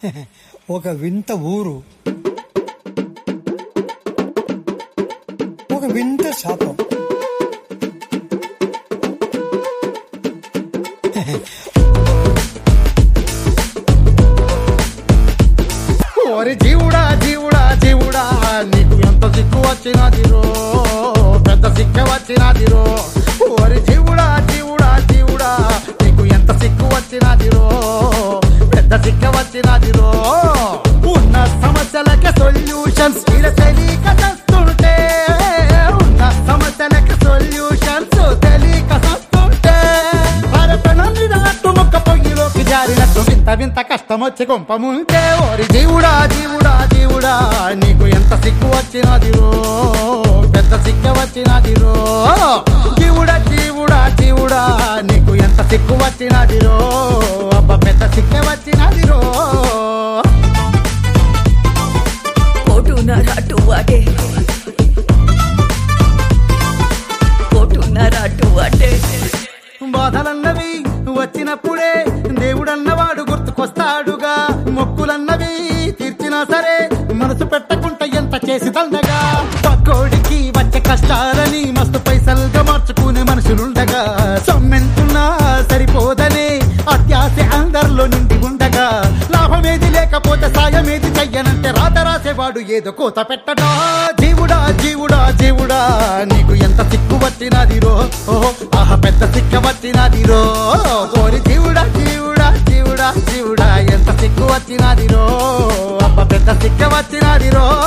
ఒక వింత ఊరు ఒక వింత శాపం ఓరి జీవుడా జీవుడా జీవుడా నీకు ఎంత సిక్కు వచ్చినది రో పెద్ద సిక్క వచ్చినది రో ఓరి జీవుడా జీవుడా జీవుడా నీకు ఎంత సిక్కు వచ్చినది రో పెద్ద సిక్క వచ్చినది రో ఉన్న సమస్యలకి సొల్యూషన్స్ తెలియక చస్తుంటే ఉన్న సమస్యలకి సొల్యూషన్స్ తెలియక చస్తుంటే భారతనాన్ని రాట్టు మొక్క పొయ్యిలోకి జారినట్టు వింత వింత కష్టం వచ్చి కొంపముంటే ఓరి జీవుడా జీవుడా జీవుడా నీకు ఎంత సిగ్గు వచ్చినది రో పెద్ద సిగ్గ వచ్చినది రో జీవుడా జీవుడా జీవుడా నీకు ఎంత సిగ్గు వచ్చినది రో అబ్బ పెద్ద సిగ్గ వచ్చినది రో కోటున్నర అటు అటే కోటున్నర అటు అటే బాధలన్నవి వచ్చినప్పుడే దేవుడన్నవాడు గుర్తుకొస్తాడుగా మొక్కులన్నవి తీర్చినా సరే మనసు పెట్టకుండా ఎంత చేసి దండగా పక్కోడికి వచ్చే కష్టాలని మస్తు పైసలుగా మార్చుకునే మనుషులుండగా సమ్మెంతున్నా సరిపోదనే అత్యాశ అందరిలో నిండి ఉండగా లాభమేది లేకపోతే సాయమేది చెయ్యనంటే రాత రాసేవాడు ఏదో కోత పెట్టడా జీవుడా జీవుడా జీవుడా నీకు ఎంత సిక్కు వచ్చినది రో ఓహో ఆహా పెద్ద సిక్క వచ్చినది రో ఓరి జీవుడా జీవుడా జీవుడా జీవుడా ఎంత సిక్కు వచ్చినది రో అబ్బ పెద్ద సిక్క వచ్చినది రో